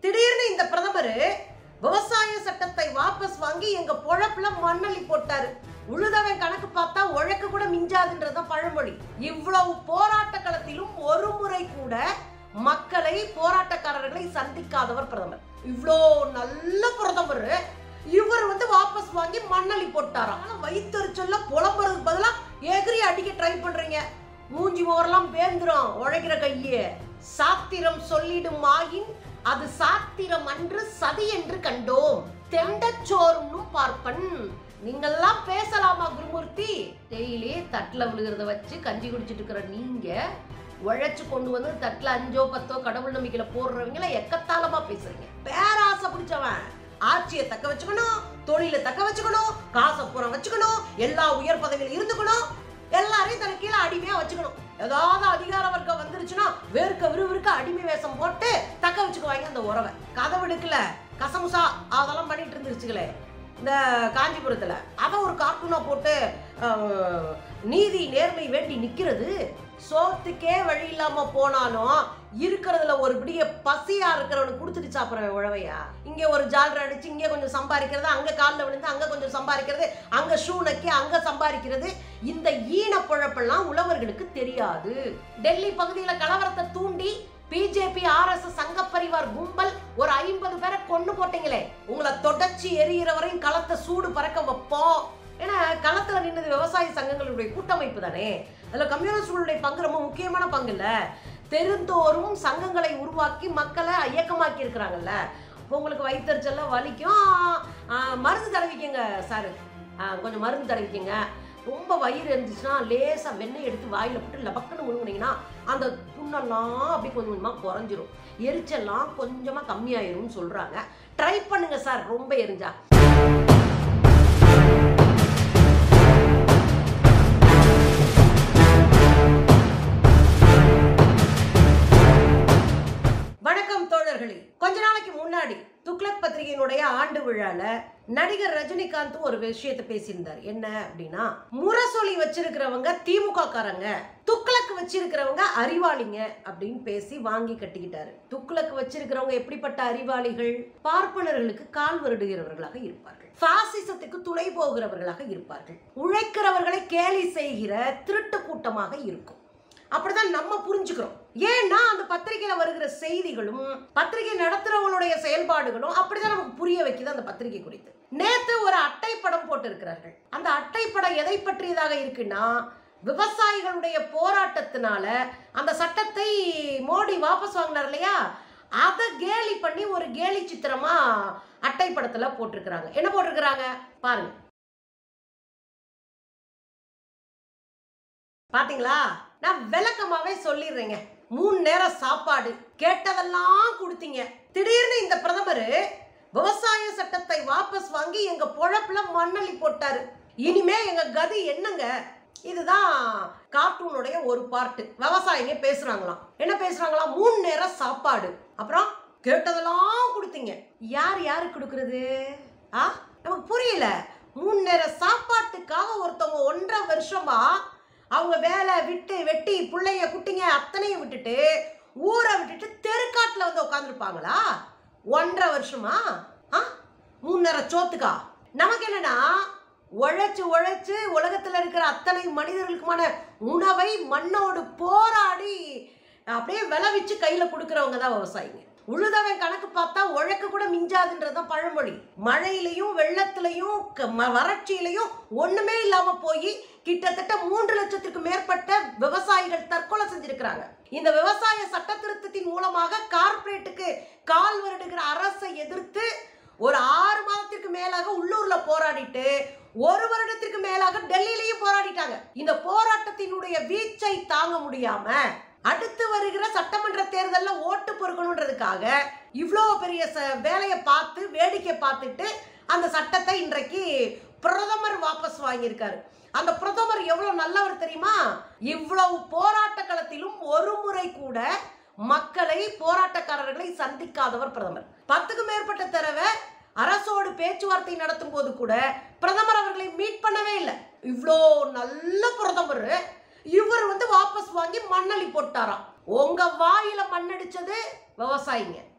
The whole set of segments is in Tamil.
திடீர்னு இந்த பிரதமர் விவசாய சட்டத்தை வாபஸ் வாங்கி எங்க பொழப்புல மண்ணள்ளி போட்டாரு உழுதவன் கணக்கு பார்த்தா உழைக்க கூட மிஞ்சாதுன்றதுதான் பழமொழி இவ்வளவு போராட்ட களத்திலும் ஒரு முறை கூட மக்களை போராட்டக்காரர்களை சந்திக்காதவர் பிரதமர் இவ்வளோ நல்ல பிரதமர் இவர் வந்து வாபஸ் வாங்கி மண்ணள்ளி போட்டாராம் ஆனா வயிற்றுச்சல்ல புலம்புறதுக்கு பதிலா எகிரி அடிக்க ட்ரை பண்றீங்க மூஞ்சி ஓரெல்லாம் பேந்துரும் உழைக்கிற கையே சாத்திரம் சொல்லிடும் ஆயின் அது சாத்திரம் அன்று சதி என்று கண்டோம் தெண்டச்சோறும் பார்ப்பன் நீங்கெல்லாம் பேசலாமா குருமூர்த்தி டெய்லி தட்டுல விழுகிறத வச்சு கஞ்சி குடிச்சிட்டு இருக்கிற நீங்க உழைச்சு கொண்டு வந்து தட்டுல அஞ்சோ பத்தோ கடவுள் நம்பிக்கையில போடுறவங்கள எக்கத்தாளமா பேசுறீங்க பேராசை பிடிச்சவன் ஆட்சியை தக்க வச்சுக்கணும் தொழிலை தக்க வச்சுக்கணும் காசை பூரா வச்சுக்கணும் எல்லா உயர் பதவியில இருந்துக்கணும் எல்லாரையும் தனக்கு கீழே அடிமையா வச்சுக்கணும் ஏதாவது அதிகார வர்க்கம் வந்துருச்சுன்னா வேர்க்க விறுவிறுக்க அடிமை வேஷம் போட்டு தக்க வச்சுக்குவாங்க அந்த உறவை கதவு எடுக்கல கசமுசா அதெல்லாம் பண்ணிட்டு இருந்துருச்சுங்களே இந்த காஞ்சிபுரத்துல அதை ஒரு கார்ட்டூனா போட்டு அஹ், நீதி நேர்மை வேண்டி நிக்கிறது சோத்துக்கே வழி இல்லாம போனாலும் இருக்கிறதுல ஒரு பிடிய பசியா இருக்கிறவனுக்கு கொடுத்துட்டு சாப்பிட்றவன் உழவையா இங்க ஒரு ஜாலரை அடிச்சு இங்க கொஞ்சம் சம்பாதிக்கிறது அங்க காலில் விழுந்து அங்க கொஞ்சம் சம்பாதிக்கிறது அங்க ஷூ நக்கி அங்க சம்பாதிக்கிறது இந்த ஈன பொழப்பெல்லாம் உழவர்களுக்கு தெரியாது டெல்லி பகுதியில கலவரத்தை தூண்டி பிஜேபி ஆர்எஸ்எஸ் சங்க பரிவார் கும்பல் ஒரு ஐம்பது பேரை கொண்டு போட்டீங்களே உங்களை தொடச்சி எரியிற வரையும் களத்தை சூடு பறக்க வைப்போம் ஏன்னா களத்துல நின்னது விவசாய சங்கங்களுடைய கூட்டமைப்பு தானே அதுல கம்யூனிஸ்டுடைய பங்கு ரொம்ப முக்கியமான பங்கு இல்ல தெருந்தோறும் சங்கங்களை உருவாக்கி மக்களை இயக்கமாக்கி இருக்கிறாங்கல்ல அப்போ உங்களுக்கு வயிற்றுச்சல்ல வலிக்கும் ஆ, மருந்து தடவிக்கங்க சார் கொஞ்சம் மருந்து தடவிக்கங்க ரொம்ப வயிறு இருந்துச்சுன்னா லேசா வெண்ணெய் எடுத்து வாயில போட்டு லபக்குன்னு முழுங்குனீங்கன்னா அந்த புண்ணெல்லாம் அப்படி கொஞ்சம் கொஞ்சமா குறைஞ்சிரும் எரிச்சல்லாம் கொஞ்சமா கம்மியாயிரும்னு சொல்றாங்க ட்ரை பண்ணுங்க சார் ரொம்ப எரிஞ்சா வணக்கம் தோழர்களே கொஞ்ச நாளைக்கு முன்னாடி துக்ளக் பத்திரிகையினுடைய ஆண்டு விழால நடிகர் ரஜினிகாந்த் ஒரு விஷயத்தை பேசியிருந்தார் என்ன அப்படின்னா முரசொலி வச்சிருக்கிறவங்க திமுக காரங்க துக்ளக் வச்சிருக்கிறவங்க அறிவாளிங்க அப்படின்னு பேசி வாங்கி கட்டிக்கிட்டாரு துக்ளக் வச்சிருக்கிறவங்க எப்படிப்பட்ட அறிவாளிகள் பார்ப்பனர்களுக்கு கால் வருடுகிறவர்களாக இருப்பார்கள் பாசிசத்துக்கு துணை போகிறவர்களாக இருப்பார்கள் உழைக்கிறவர்களை கேலி செய்கிற திருட்டு கூட்டமாக இருக்கும் அப்படிதான் நம்ம புரிஞ்சுக்கிறோம் ஏன்னா அந்த பத்திரிகையில வருகிற செய்திகளும் பத்திரிகை நடத்துறவங்களுடைய செயல்பாடுகளும் அப்படிதான் நமக்கு புரிய வைக்குது அந்த பத்திரிகை குறித்து நேத்து ஒரு அட்டை படம் போட்டிருக்கிறார்கள் அந்த அட்டை படம் எதை பற்றியதாக இருக்குன்னா விவசாயிகளுடைய போராட்டத்தினால அந்த சட்டத்தை மோடி வாபஸ் வாங்கினார் இல்லையா அதை கேலி பண்ணி ஒரு கேலி சித்திரமா அட்டை படத்துல போட்டிருக்கிறாங்க என்ன போட்டிருக்கிறாங்க பாருங்க பாத்தீங்களா நான் விளக்கமாவே சொல்லிடுறேங்க மூணு நேரம் சாப்பாடு கேட்டதெல்லாம் கொடுத்தீங்க திடீர்னு இந்த பிரதமர் விவசாய சட்டத்தை வாபஸ் வாங்கி எங்க பொழப்புல மண்ணள்ளி போட்டாரு இனிமே எங்க கதி என்னங்க இதுதான் கார்ட்டூனுடைய ஒரு பார்ட் விவசாயிங்க பேசுறாங்களாம் என்ன பேசுறாங்களாம் மூணு நேரம் சாப்பாடு அப்புறம் கேட்டதெல்லாம் கொடுத்தீங்க யார் யாருக்கு கொடுக்கறது ஆ நமக்கு புரியல மூணு நேரம் சாப்பாட்டுக்காக ஒருத்தவங்க ஒன்றரை வருஷமா அவங்க வேலை விட்டு வெட்டி பிள்ளைய குட்டிங்க அத்தனையும் விட்டுட்டு ஊரை விட்டுட்டு தெருக்காட்டில் வந்து உட்காந்துருப்பாங்களா ஒன்றரை வருஷமா ஆ மூணு நேரம் சோத்துக்கா நமக்கு என்னன்னா உழைச்சு உழைச்சு உலகத்துல இருக்கிற அத்தனை மனிதர்களுக்குமான உணவை மண்ணோடு போராடி அப்படியே விளைவிச்சு கையில கொடுக்கறவங்க தான் விவசாயிங்க உழுதவன் கணக்கு பார்த்தா உழைக்க கூட மிஞ்சாதுன்றதுதான் பழமொழி மழையிலையும் வெள்ளத்திலையும் க- ம- வறட்சியிலையும் ஒண்ணுமே இல்லாம போய் கிட்டத்தட்ட மூன்று லட்சத்திற்கு மேற்பட்ட விவசாயிகள் தற்கொலை செஞ்சிருக்கிறாங்க இந்த விவசாய சட்ட திருத்தத்தின் மூலமாக கார்ப்பரேட்டுக்கு கால் வருடுகிற அரசை எதிர்த்து ஒரு ஆறு மாதத்திற்கு மேலாக உள்ளூர்ல போராடிட்டு ஒரு வருடத்திற்கு மேலாக டெல்லியிலையும் போராடிட்டாங்க இந்த போராட்டத்தினுடைய வீச்சை தாங்க முடியாம அடுத்து வருகிற சட்டமன்ற தேர்தல்ல ஓட்டு பொறுக்கணுன்றதுக்காக இவ்வளோ பெரிய ச- வேலையை பார்த்து வேடிக்கை பார்த்துட்டு அந்த சட்டத்தை இன்றைக்கு பிரதமர் வாபஸ் வாங்கியிருக்காரு அந்த பிரதமர் எவ்வளவு நல்லவர் தெரியுமா இவ்வளவு போராட்ட களத்திலும் ஒரு முறை கூட மக்களை போராட்டக்காரர்களை சந்திக்காதவர் பிரதமர் பத்துக்கு மேற்பட்ட தடவை அரசோடு பேச்சுவார்த்தை நடத்தும் போது கூட பிரதமர் அவர்களை மீட் பண்ணவே இல்லை இவ்வளோ நல்ல பிரதமர் இவர் வந்து வாபஸ் வாங்கி மண்ணள்ளி போட்டாராம் உங்க வாயில மண்ணடிச்சது விவசாயிங்க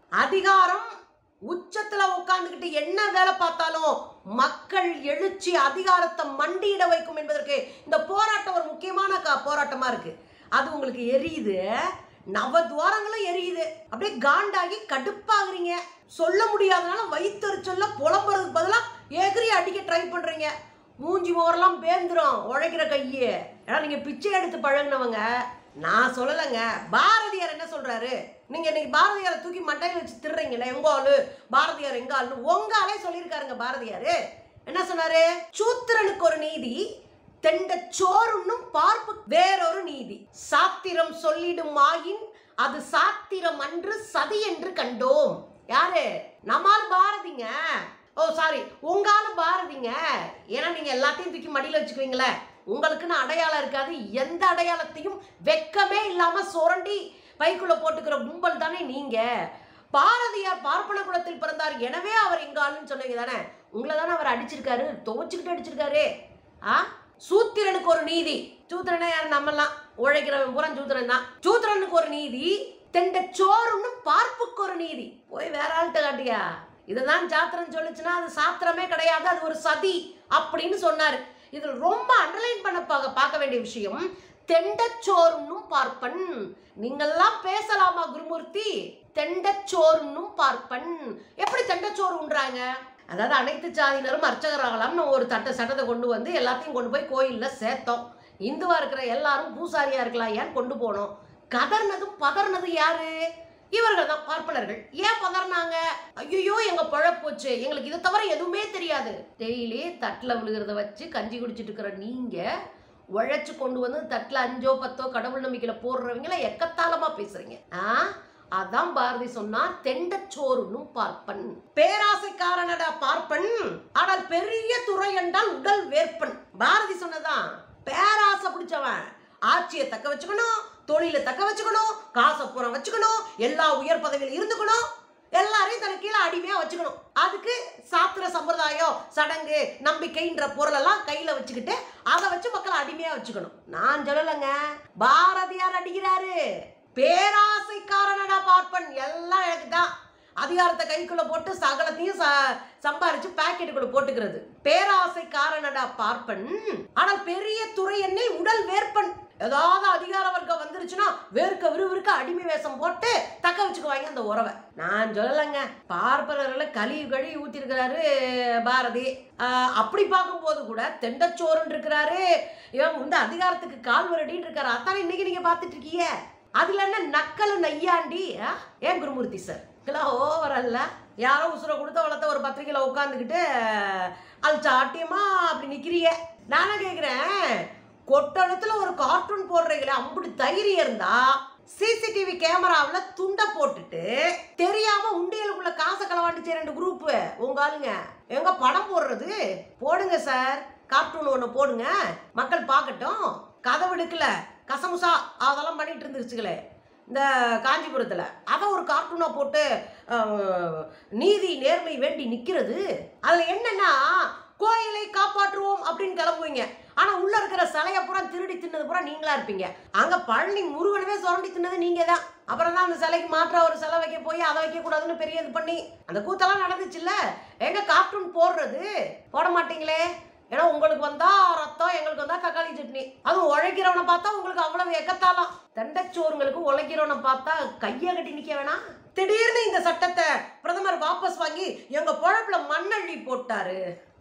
அதிகாரம் உச்சத்துல உட்கார்ந்துகிட்டு என்ன வேலை பார்த்தாலும் மக்கள் எழுச்சி அதிகாரத்தை மண்டியிட வைக்கும் என்பதற்கு இந்த போராட்டம் ஒரு முக்கியமான க- போராட்டமா இருக்கு அது உங்களுக்கு எரியுது நவத்வாரங்களும் எரியுது அப்படியே காண்டாகி கடுப்பாகுறீங்க சொல்ல முடியாதனால வயிற்றுச்சொல்ல புலம்புறதுக்கு பதிலா எகிரி அடிக்க ட்ரை பண்றீங்க மூஞ்சி முகரெல்லாம் பேந்துரும் உழைக்கிற கையே ஏன்னா நீங்க பிச்சை எடுத்து பழகுனவங்க நான் சொல்லலைங்க பாரதியார் என்ன சொல்றாரு நீங்க இன்னைக்கு பாரதியாரை தூக்கி மட்டையில வச்சு திடுறீங்களே எங்க ஆளு பாரதியார் எங்க ஆளுன்னு உங்க ஆளே சொல்லியிருக்காருங்க பாரதியாரு என்ன சொன்னாரு சூத்திரனுக்கு ஒரு நீதி தெண்ட சோறுன்னும் பார்ப்பு வேறொரு நீதி சாத்திரம் சொல்லிடும் ஆயின் அது சாத்திரம் அன்று சதி என்று கண்டோம் யாரு நம்மால் பாரதிங்க ஓ சாரி உங்கால பாரதிங்க ஏன்னா நீங்க எல்லாத்தையும் தூக்கி மடியில வச்சுக்குவீங்களே உங்களுக்குன்னு அடையாளம் இருக்காது எந்த அடையாளத்தையும் வெக்கமே இல்லாம சுரண்டி பைக்குள்ள போட்டுக்கிற கும்பல் தானே நீங்க பாரதியார் பார்ப்பன குலத்தில் பிறந்தார் எனவே அவர் எங்க ஆளுன்னு சொன்னீங்க தானே உங்களை தானே அவர் அடிச்சிருக்காரு துவச்சுக்கிட்டு அடிச்சிருக்காரு ஆ சூத்திரனுக்கு ஒரு நீதி சூத்திரனே யார் நம்மலாம் உழைக்கிறவன் பூரா சூத்திரன் தான் சூத்திரனுக்கு ஒரு நீதி தெண்ட சோறுன்னு பார்ப்புக்கு ஒரு நீதி போய் வேற ஆள்கிட்ட காட்டியா இதுதான் சாத்திரம் சொல்லுச்சுன்னா அது சாத்திரமே கிடையாது அது ஒரு சதி அப்படின்னு சொன்னாரு இதில் ரொம்ப அண்டர்லைன் பண்ண பார்க்க பார்க்க வேண்டிய விஷயம் தெண்டச்சோறுன்னும் பார்ப்பன் நீங்கெல்லாம் பேசலாமா குருமூர்த்தி தெண்டச்சோறுன்னும் பார்ப்பன் எப்படி தெண்டச்சோறு உண்றாங்க அதாவது அனைத்து சாதியினரும் அர்ச்சகராகலாம்னு ஒரு தட்ட சட்டத்தை கொண்டு வந்து எல்லாத்தையும் கொண்டு போய் கோயிலில் சேர்த்தோம் இந்துவா இருக்கிற எல்லாரும் பூசாரியா இருக்கலாம் ஏன் கொண்டு போனோம் கதர்னதும் பதர்னதும் யாரு இவர்கள் தான் பார்ப்பனர்கள் ஏன் பதறினாங்க ஐயோ எங்க பழப்போச்சு எங்களுக்கு இதை தவிர எதுவுமே தெரியாது டெய்லி தட்டில் விழுகிறத வச்சு கஞ்சி குடிச்சிட்டு இருக்கிற நீங்க உழைச்சு கொண்டு வந்து தட்டில் அஞ்சோ பத்தோ கடவுள் நம்பிக்கையில போடுறவங்கள எக்கத்தாளமா பேசுறீங்க ஆ அதான் பாரதி சொன்னா தெண்டச்சோறுன்னும் பார்ப்பன் பேராசைக்காரனடா பார்ப்பன் ஆனால் பெரிய துறை என்றால் உடல் வேர்ப்பன் பாரதி சொன்னதான் பேராசை பிடிச்சவன் ஆட்சியை தக்க வச்சுக்கணும் தொழிலை தக்க வச்சுக்கணும் காசை பூரா வச்சுக்கணும் எல்லா உயர் பதவியில் இருந்துக்கணும் எல்லாரையும் தனக்கு கீழே அடிமையா வச்சுக்கணும் அதுக்கு சாத்திர சம்பிரதாயம் சடங்கு நம்பிக்கைன்ற பொருளெல்லாம் கையில வச்சுக்கிட்டு அதை வச்சு மக்களை அடிமையா வச்சுக்கணும் நான் சொல்லலைங்க பாரதியார் அடிக்கிறாரு பேராசைக்காரனடா பார்ப்பன் எல்லாம் எனக்கு தான் அதிகாரத்தை கைக்குள்ள போட்டு சகலத்தையும் ச- சம்பாரிச்சு பாக்கெட்டுக்குள்ள போட்டுக்கிறது பேராசைக்காரனடா பார்ப்பன் ஆனால் பெரிய துறை எண்ணில் உடல் வேர்ப்பன் ஏதாவது அதிகார வர்க்கம் வந்துருச்சுன்னா வேர்க்க விறுவிறுக்க அடிமை வேஷம் போட்டு தக்க வச்சுக்குவாங்க அந்த உறவை நான் சொல்லலைங்க பார்ப்பனர்களை கழி கழி ஊத்திருக்கிறாரு பாரதி ஆஹ் அப்படி பார்க்கும்போது கூட தெண்டச்சோறுன்னு இருக்கிறாரு இவன் வந்து அதிகாரத்துக்கு கால் வரடின்னு இருக்காரு அதானே இன்னைக்கு நீங்க பார்த்துட்டு இருக்கீங்க அதுல என்ன நக்கல் நையாண்டி ஆ? ஏன் குருமூர்த்தி சார் இதெல்லாம் ஓவர் அல்ல யாரோ உசுரை கொடுத்த வளர்த்த ஒரு பத்திரிக்கையில் உட்காந்துக்கிட்டு அது சாட்டியமா அப்படி நிக்கிறீங்க நானே கேட்குறேன் கொட்டளத்துல ஒரு கார்ட்டூன் போடுறீங்களே அம்புடி தைரியம் இருந்தா சிசிடிவி கேமராவில் துண்டை போட்டுட்டு தெரியாம உண்டியலுக்குள்ள காசை களவாண்டுச்சு ரெண்டு குரூப் உங்க ஆளுங்க எங்க படம் போடுறது போடுங்க சார் கார்ட்டூன் ஒன்று போடுங்க மக்கள் பார்க்கட்டும் கதை விடுக்கல கசமுசா அதெல்லாம் பண்ணிட்டு இருந்துருச்சுங்களே இந்த காஞ்சிபுரத்தில் அதை ஒரு கார்ட்டூனாக போட்டு அஹ், நீதி நேர்மை வேண்டி நிற்கிறது அதில் என்னன்னா கோயிலை காப்பாற்றுவோம் அப்படின்னு கிளம்புவீங்க ஆனால் உள்ள இருக்கிற சிலையை பூரா திருடி தின்னது பூரா நீங்களா இருப்பீங்க அங்கே பழனி முருகனவே சுரண்டி தின்னது நீங்க தான் அப்புறம் தான் அந்த சிலைக்கு மாற்றா ஒரு சிலை வைக்க போய் அதை வைக்கக்கூடாதுன்னு பெரிய இது பண்ணி அந்த கூத்தெல்லாம் நடந்துச்சுல்ல எங்க கார்ட்டூன் போடுறது போட மாட்டீங்களே ஏன்னா உங்களுக்கு வந்தா ரத்தம் எங்களுக்கு வந்தா தக்காளி சட்னி அதுவும் உழைக்கிறவனை பார்த்தா உங்களுக்கு அவ்வளவு எக்கத்தாலாம் தண்டச்சோறுங்களுக்கு உழைக்கிறவனை பார்த்தா கையை கட்டி நிக்க வேணாம் திடீர்னு இந்த சட்டத்தை பிரதமர் வாபஸ் வாங்கி எங்க பொழப்புல மண்ணள்ளி போட்டாரு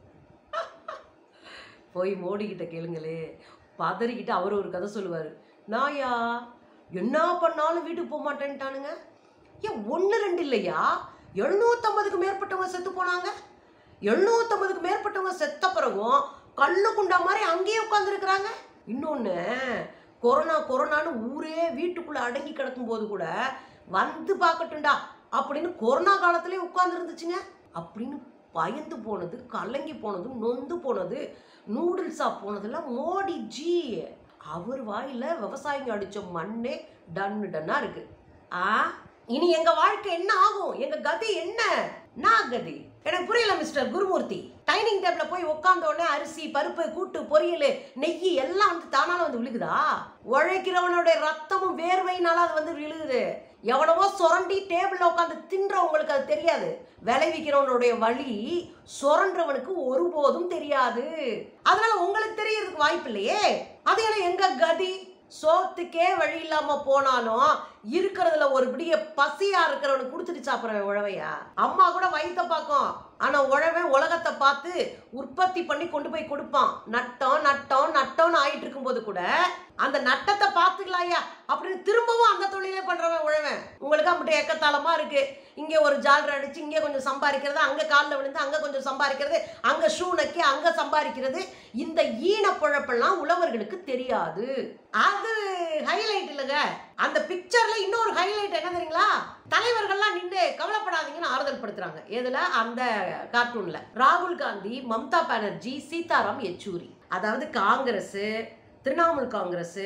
போய் மோடி கிட்ட கேளுங்களே பதறிக்கிட்டு அவர் ஒரு கதை சொல்லுவார் நாயா என்ன பண்ணாலும் வீட்டுக்கு போக மாட்டேன்ட்டானுங்க ஏன் ஒன்று ரெண்டு இல்லையா எழுநூத்தம்பதுக்கு மேற்பட்டவங்க செத்து போனாங்க எழுநூத்தம்பதுக்கு மேற்பட்டவங்க செத்த பிறகும் கல்லு குண்டா மாதிரி அங்கேயே உட்காந்துருக்குறாங்க இன்னொன்று கொரோனா கொரோனான்னு ஊரே வீட்டுக்குள்ளே அடங்கி கிடக்கும் போது கூட வந்து பார்க்கட்டும்டா அப்படின்னு கொரோனா காலத்திலே உட்கார்ந்து இருந்துச்சுங்க அப்படின்னு பயந்து போனது கலங்கி போனது நொந்து போனது நூடுல்ஸா போனதெல்லாம் மோடி ஜி அவர் வாயில விவசாயிங்க அடிச்ச மண்ணே டன்னு டன்னா இருக்கு ஆ இனி எங்க வாழ்க்கை என்ன ஆகும் எங்க கதி என்ன நான் கதி எனக்கு புரியல மிஸ்டர் குருமூர்த்தி டைனிங் டேபிள்ல போய் உட்கார்ந்த உடனே அரிசி பருப்பு கூட்டு பொரியல் நெய் எல்லாம் வந்து தானால வந்து விழுகுதா உழைக்கிறவனுடைய ரத்தமும் வேர்வையினால அது வந்து விழுகுது எவ்வளவோ சுரண்டி டேபிள்ல உட்காந்து தின்றவங்களுக்கு அது தெரியாது விளைவிக்கிறவனுடைய வழி சுரன்றவனுக்கு ஒருபோதும் தெரியாது அதனால உங்களுக்கு தெரியறதுக்கு வாய்ப்பு இல்லையே அதையெல்லாம் எங்க கதி சோத்துக்கே வழி இல்லாம போனாலும் இருக்கிறதுல ஒரு பிடிய பசியா இருக்கிறவனுக்கு கொடுத்துட்டு சாப்பிட்றவன் உழவையா அம்மா கூட வயித்த பார்க்கும் ஆனா உழவன் உலகத்தை பார்த்து உற்பத்தி பண்ணி கொண்டு போய் கொடுப்பான் நட்டம் நட்டம் நட்டம்னு ஆயிட்டு இருக்கும்போது கூட அந்த நட்டத்தை பார்த்துக்கலாயா அப்படின்னு திரும்பவும் அந்த தொழிலே பண்றவன் உழவன் உங்களுக்கு அப்படி ஏக்கத்தாளமா இருக்கு இங்கே ஒரு ஜாலர் அடிச்சு இங்கே கொஞ்சம் சம்பாதிக்கிறது அங்க காலில் விழுந்து அங்க கொஞ்சம் சம்பாதிக்கிறது அங்க ஷூ நக்கி அங்க சம்பாதிக்கிறது இந்த ஈன பொழப்பெல்லாம் உழவர்களுக்கு தெரியாது அது ஹைலைட் இல்லைங்க அந்த பிக்சர்ல இன்னொரு ஹைலைட் என்ன தெரியுங்களா தலைவர்கள்லாம் நின்று கவலைப்படாதீங்கன்னு ஆறுதல் படுத்துறாங்க எதுல அந்த கார்ட்டூன்ல ராகுல் காந்தி மம்தா பானர்ஜி சீதாராம் யெச்சூரி அதாவது காங்கிரஸ் திரிணாமுல் காங்கிரஸ்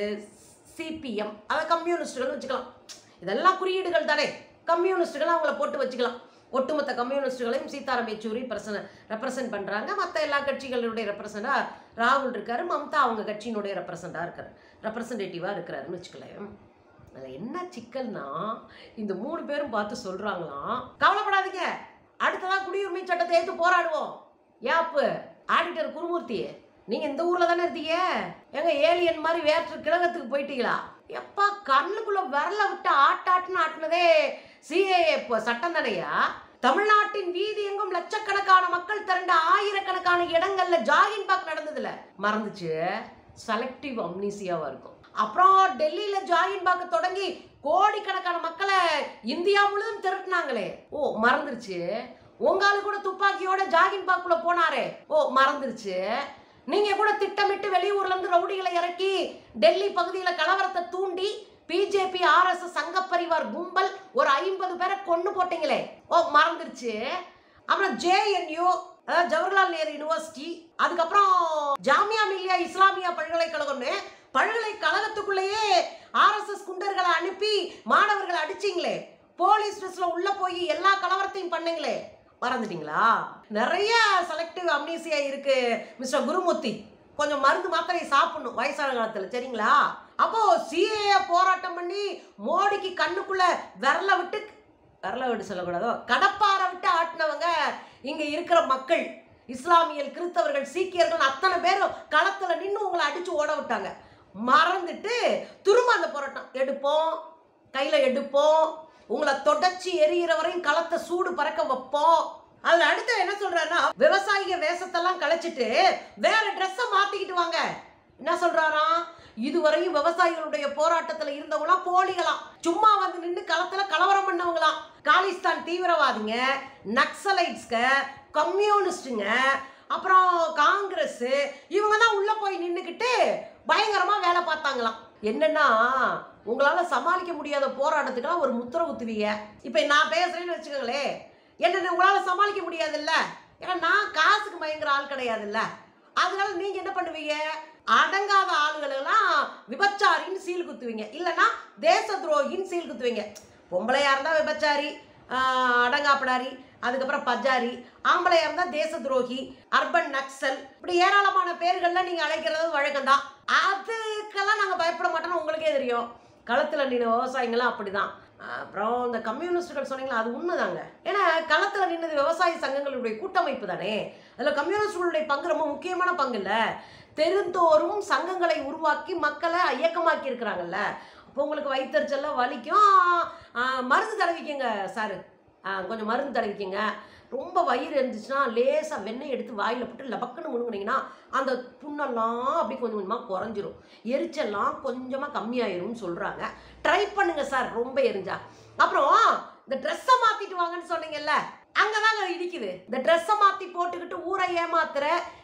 சிபிஎம் அதை கம்யூனிஸ்டுகள் வச்சுக்கலாம் இதெல்லாம் குறியீடுகள் தானே கம்யூனிஸ்டுகள் அவங்கள போட்டு வச்சுக்கலாம் ஒட்டுமொத்த கம்யூனிஸ்டுகளையும் சீதாராம் யெச்சூரி பிரசன ரெப்ரசன்ட் பண்ணுறாங்க மற்ற எல்லா கட்சிகளுடைய ரெப்ரசண்டாக ராகுல் இருக்காரு மம்தா அவங்க கட்சியினுடைய ரெப்ரசண்டாக இருக்காரு ரெப்ரசன்டேட்டிவாக இருக்கிறாருன்னு வச்சுக்கலேன் அதில் என்ன சிக்கல்னா இந்த மூணு பேரும் பார்த்து சொல்கிறாங்களாம் கவலைப்படாதீங்க அடுத்ததாக குடியுரிமை சட்டத்தை ஏற்று போராடுவோம் யாப்பு ஆடிட்டர் குருமூர்த்தி நீங்க இந்த ஊர்ல தானே இருந்தீங்க எங்க ஏலியன் மாதிரி வேற்று கிழகத்துக்கு போயிட்டீங்களா எப்பா கண்ணுக்குள்ள விரல விட்டு ஆட்டாட்டுன்னு ஆட்டினதே சிஏஏ சட்டம் தானையா தமிழ்நாட்டின் வீதி எங்கும் லட்சக்கணக்கான மக்கள் திரண்ட ஆயிரக்கணக்கான இடங்கள்ல ஜாகின் பாக் நடந்ததுல மறந்துச்சு செலக்டிவ் அம்னீசியாவா இருக்கும் அப்புறம் டெல்லியில ஜாகின் பாக்க தொடங்கி கோடிக்கணக்கான மக்களை இந்தியா முழுவதும் திரட்டினாங்களே ஓ மறந்துருச்சு உங்காலு கூட துப்பாக்கியோட ஜாகின் பாக்குள்ள போனாரே ஓ மறந்துருச்சு நீங்க கூட திட்டமிட்டு வெளியூர்ல இருந்து ரவுடிகளை இறக்கி டெல்லி பகுதியில கலவரத்தை தூண்டி பிஜேபி ஆர்எஸ்எஸ் சங்க பரிவார் கும்பல் ஒரு ஐம்பது பேரை கொண்டு போட்டீங்களே ஓ மறந்துருச்சு அப்புறம் ஜேஎன்யூ அதாவது ஜவஹர்லால் நேரு யூனிவர்சிட்டி அதுக்கப்புறம் ஜாமியா மில்லியா இஸ்லாமியா பல்கலைக்கழகம்னு பல்கலைக்கழகத்துக்குள்ளேயே ஆர்எஸ்எஸ் குண்டர்களை அனுப்பி மாணவர்களை அடிச்சிங்களே போலீஸ் ட்ரெஸ்ல உள்ள போய் எல்லா கலவரத்தையும் பண்ணீங்களே மறந்துட்டீங்களா நிறைய செலக்டிவ் அம்னீசியா இருக்கு மிஸ்டர் குருமூர்த்தி கொஞ்சம் மருந்து மாத்திரை சாப்பிடணும் வயசான காலத்துல சரிங்களா அப்போ சிஏ போராட்டம் பண்ணி மோடிக்கு கண்ணுக்குள்ள விரல விட்டு விரல விட்டு சொல்லக்கூடாதோ கடப்பாரை விட்டு ஆட்டினவங்க இங்க இருக்கிற மக்கள் இஸ்லாமியல் கிறிஸ்தவர்கள் சீக்கியர்கள் அத்தனை பேரும் களத்துல நின்று உங்களை அடிச்சு ஓட விட்டாங்க மறந்துட்டு திரும்ப அந்த போராட்டம் எடுப்போம் கையில எடுப்போம் உங்களை தொடச்சி எரியிற வரையும் களத்தை சூடு பறக்க வைப்போம் அதுல அடுத்து என்ன சொல்றாருன்னா விவசாயிக வேஷத்தெல்லாம் கலைச்சிட்டு வேற ட்ரெஸ்ஸை மாத்திக்கிட்டு வாங்க என்ன சொல்றாராம் இதுவரையும் விவசாயிகளுடைய போராட்டத்துல இருந்தவங்களாம் போலிகளாம் சும்மா வந்து நின்று களத்துல கலவரம் பண்ணவங்களாம் காலிஸ்தான் தீவிரவாதிங்க நக்சலைட்ஸ்க கம்யூனிஸ்டுங்க அப்புறம் காங்கிரஸ் இவங்க தான் உள்ள போய் நின்றுக்கிட்டு பயங்கரமா வேலை பார்த்தாங்களாம் என்னன்னா உங்களால சமாளிக்க முடியாத போராட்டத்துக்கெல்லாம் ஒரு முத்திர ஊத்துவீங்க இப்போ நான் பேசுறேன்னு வச்சுக்கோங்களேன் என்ன உங்களால சமாளிக்க முடியாதுல்ல ஏன்னா நான் காசுக்கு பயங்கர ஆள் கிடையாதுல்ல அதனால நீங்க என்ன பண்ணுவீங்க அடங்காத ஆளுகளெல்லாம் விபச்சாரின்னு சீல் குத்துவீங்க இல்லைன்னா தேச துரோகின்னு சீல் குத்துவீங்க பொம்பளையா இருந்தா விபச்சாரி ஆஹ் அடங்காப்படாரி அதுக்கப்புறம் பஜாரி ஆம்பளையா இருந்தா தேச துரோகி அர்பன் நக்சல் இப்படி ஏராளமான பேர்கள்ல நீங்க அழைக்கிறது வழக்கம்தான் அதுக்கெல்லாம் நாங்க பயப்பட மாட்டோம்னு உங்களுக்கே தெரியும் களத்துல நின்று விவசாயிங்களாம் அப்படிதான் அப்புறம் இந்த கம்யூனிஸ்டுகள் சொன்னீங்களா அது உண்மைதாங்க ஏன்னா களத்துல நின்னது விவசாய சங்கங்களுடைய கூட்டமைப்பு தானே அதுல கம்யூனிஸ்டுகளுடைய பங்கு ரொம்ப முக்கியமான பங்கு இல்ல தெருந்தோறும் சங்கங்களை உருவாக்கி மக்களை இயக்கமாக்கி இருக்கிறாங்கல்ல அப்போ உங்களுக்கு வயிற்றுச்சல்ல வலிக்கும் ஆ, மருந்து தடவிக்கங்க சார் கொஞ்சம் மருந்து தடவிக்கங்க ரொம்ப வயிறு இருந்துச்சுன்னா லேசாக வெண்ணெய் எடுத்து வாயில் போட்டு லபக்குன்னு முழுங்குனீங்கன்னா அந்த புண்ணெல்லாம் அப்படி கொஞ்சம் கொஞ்சமாக குறைஞ்சிரும் எரிச்சல்லாம் கொஞ்சமாக கம்மியாயிரும்னு சொல்கிறாங்க ட்ரை பண்ணுங்க சார் ரொம்ப எரிஞ்சா அப்புறம் இந்த ட்ரெஸ்ஸை மாற்றிட்டு வாங்கன்னு சொன்னீங்கல்ல அங்கதாங்க இடிக்குது இந்த ட்ரெஸ்ஸை மாற்றி போட்டுக்கிட்டு ஊரை ஏமாத்துற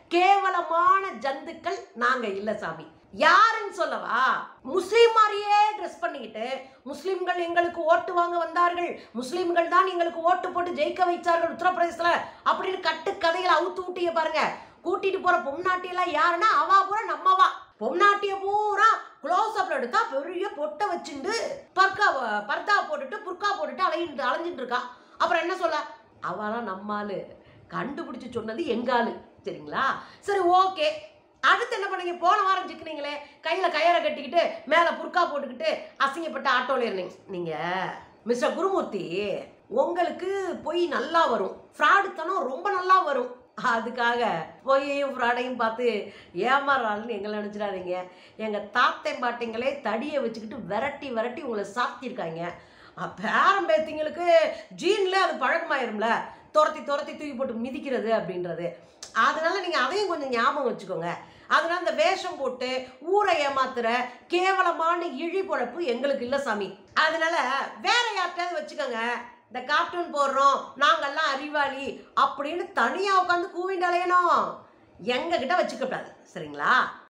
கேவலமான ஜந்துக்கள் நாங்க இல்ல சாமி யாருன்னு சொல்லவா முஸ்லீம் மாதிரியே ட்ரெஸ் பண்ணிக்கிட்டு முஸ்லிம்கள் எங்களுக்கு ஓட்டு வாங்க வந்தார்கள் முஸ்லிம்கள் தான் எங்களுக்கு ஓட்டு போட்டு ஜெயிக்க வைச்சார்கள் உத்தரப்பிரதேசத்துல அப்படின்னு கட்டு கதைகளை அவுத்து ஊட்டிய பாருங்க கூட்டிட்டு போற பொம்நாட்டியெல்லாம் யாருன்னா அவா பூரா நம்மவா பொம்நாட்டிய பூரா க்ளோஸ் அப்ல எடுத்தா பெரிய பொட்டை வச்சுண்டு பர்கா பர்தா போட்டுட்டு புர்கா போட்டுட்டு அலைஞ்சிட்டு அலைஞ்சிட்டு இருக்கா அப்புறம் என்ன சொல்ல அவளாம் நம்மாளு கண்டுபிடிச்சு சொன்னது எங்காளு சரிங்களா சரி ஓகே அடுத்து என்ன பண்ணீங்க போன வாரம் சிக்கினீங்களே கையில கயிறை கட்டிக்கிட்டு மேல புர்கா போட்டுக்கிட்டு அசிங்கப்பட்ட ஆட்டோல இருந்தீங்க நீங்க மிஸ்டர் குருமூர்த்தி உங்களுக்கு பொய் நல்லா வரும் ஃப்ராடுத்தனம் ரொம்ப நல்லா வரும் அதுக்காக பொய்யையும் ஃப்ராடையும் பார்த்து ஏமாறாள்னு எங்களை நினச்சிடாதீங்க எங்கள் தாத்தன் பாட்டிங்களே தடியை வச்சுக்கிட்டு விரட்டி விரட்டி உங்களை சாத்தியிருக்காங்க பேரம் பேத்திங்களுக்கு ஜீன்ல அது பழக்கமாயிரும்ல துரத்தி துரத்தி தூக்கி போட்டு மிதிக்கிறது அப்படின்றது அதனால நீங்கள் அதையும் கொஞ்சம் ஞாபகம் வச்சுக்கோங்க அதனால இந்த வேஷம் போட்டு ஊரை ஏமாத்துற கேவலமான இழி பொழப்பு எங்களுக்கு இல்லை சாமி அதனால வேற யார்கிட்டயாவது வச்சுக்கோங்க இந்த கார்ட்டூன் போடுறோம் நாங்கெல்லாம் அறிவாளி அப்படின்னு தனியாக உட்காந்து கூவிண்டு அலையணும் எங்க கிட்ட வச்சுக்கப்படாது சரிங்களா